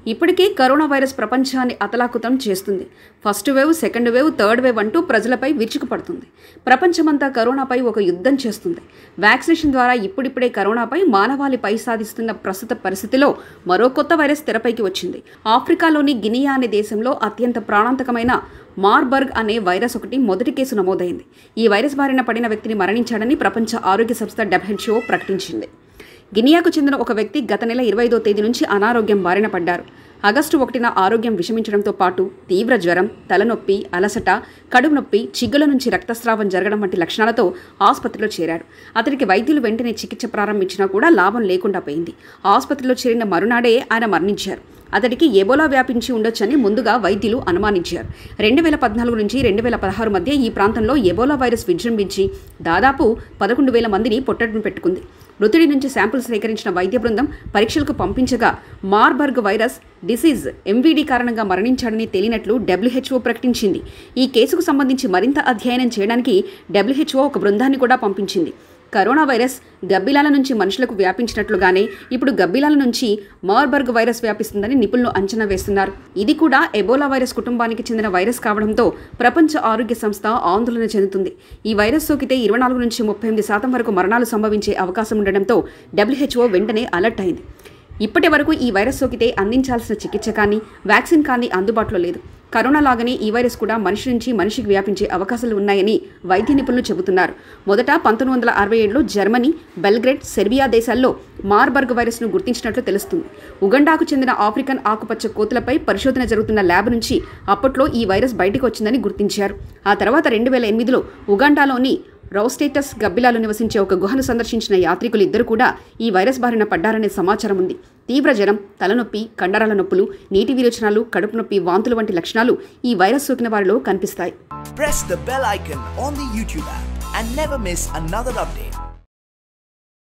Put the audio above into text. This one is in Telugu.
ఇప్పటికే కరోనా వైరస్ ప్రపంచాన్ని అతలాకుతం చేస్తుంది first wave second wave third wave అంటూ ప్రజలపై విరుచుకుపడుతుంది ప్రపంచమంతా కరోనాపై ఒక యుద్ధం చేస్తుంది వ్యాక్సినేషన్ ద్వారా ఇప్పుడిప్పుడే కరోనాపై మానవాళిపై సాధిస్తున్న ప్రస్తుత పరిస్థితిలో మరో కొత్త వైరస్ తెరపైకి వచ్చింది ఆఫ్రికాలోని గినియా అనే దేశంలో అత్యంత ప్రాణాంతకమైన మార్బర్గ్ అనే వైరస్ ఒకటి మొదటి కేసు నమోదైంది ఈ వైరస్ బారిన పడిన వ్యక్తిని మరణించాడని ప్రపంచ ఆరోగ్య సంస్థ డబ్ల్యూహెచ్ఓ ప్రకటించింది గినియాకు చెందిన ఒక వ్యక్తి గత నెల ఇరవై ఐదో తేదీ నుంచి అనారోగ్యం బారిన పడ్డారు ఆగస్టు ఒకటిన ఆరోగ్యం విషమించడంతో పాటు తీవ్ర జ్వరం తలనొప్పి అలసట కడుపు నొప్పి చిగ్గుల నుంచి రక్తస్రావం జరగడం వంటి లక్షణాలతో ఆసుపత్రిలో చేరాడు అతనికి వైద్యులు వెంటనే చికిత్స ప్రారంభించినా కూడా లాభం లేకుండా పోయింది ఆసుపత్రిలో చేరిన మరునాడే ఆయన మరణించారు అతడికి ఎబోలా వ్యాపించి ఉండొచ్చని ముందుగా వైద్యులు అనుమానించారు రెండు వేల పద్నాలుగు నుంచి రెండు వేల పదహారు మధ్య ఈ ప్రాంతంలో ఎబోలా వైరస్ విజృంభించి దాదాపు పదకొండు వేల మందిని పొట్టడును పెట్టుకుంది మృతుడి నుంచి శాంపుల్స్ సేకరించిన వైద్య బృందం పరీక్షలకు పంపించగా మార్బర్గ్ వైరస్ డిసీజ్ ఎంవీడీ కారణంగా మరణించాడని తేలినట్లు డబ్ల్యూహెచ్ఓ ప్రకటించింది ఈ కేసుకు సంబంధించి మరింత అధ్యయనం చేయడానికి డబ్ల్యూహెచ్ఓ ఒక బృందాన్ని కూడా పంపించింది కరోనా వైరస్ గబ్బిలాల నుంచి మనుషులకు వ్యాపించినట్లుగానే ఇప్పుడు గబ్బిలాల నుంచి మార్బర్గ్ వైరస్ వ్యాపిస్తుందని నిపుణులు అంచనా వేస్తున్నారు ఇది కూడా ఎబోలా వైరస్ కుటుంబానికి చెందిన వైరస్ కావడంతో ప్రపంచ ఆరోగ్య సంస్థ ఆందోళన చెందుతుంది ఈ వైరస్ సోకితే ఇరవై నాలుగు నుంచి ముప్పై ఎనిమిది శాతం వరకు మరణాలు సంభవించే అవకాశం ఉండడంతో డబ్ల్యూహెచ్ఓ వెంటనే అలర్ట్ అయింది ఇప్పటి వరకు ఈ వైరస్ సోకితే అందించాల్సిన చికిత్స కానీ వ్యాక్సిన్ కానీ అందుబాటులో లేదు కరోనా లాగానే ఈ వైరస్ కూడా మనిషి నుంచి మనిషికి వ్యాపించే అవకాశాలు ఉన్నాయని వైద్య నిపుణులు చెబుతున్నారు మొదట పంతొమ్మిది వందల అరవై ఏడులో జర్మనీ బెల్గ్రేడ్ సెర్బియా దేశాల్లో మార్బర్గ్ వైరస్ను గుర్తించినట్లు తెలుస్తుంది ఉగండాకు చెందిన ఆఫ్రికన్ ఆకుపచ్చ కోతులపై పరిశోధన జరుగుతున్న ల్యాబ్ నుంచి అప్పట్లో ఈ వైరస్ బయటకు వచ్చిందని గుర్తించారు ఆ తర్వాత రెండు వేల ఎనిమిదిలో ఉగాండాలోని రౌస్టేటస్ గబ్బిలాలు నివసించే ఒక గుహను సందర్శించిన యాత్రికులు ఇద్దరు కూడా ఈ వైరస్ బారిన పడ్డారనే సమాచారం ఉంది తీవ్ర జ్వరం తలనొప్పి కండరాల నొప్పులు నీటి విరోచనాలు కడుపు నొప్పి వాంతులు వంటి లక్షణాలు ఈ వైరస్ సోకిన వారిలో కనిపిస్తాయి Press the bell icon on the YouTube app and never miss another update.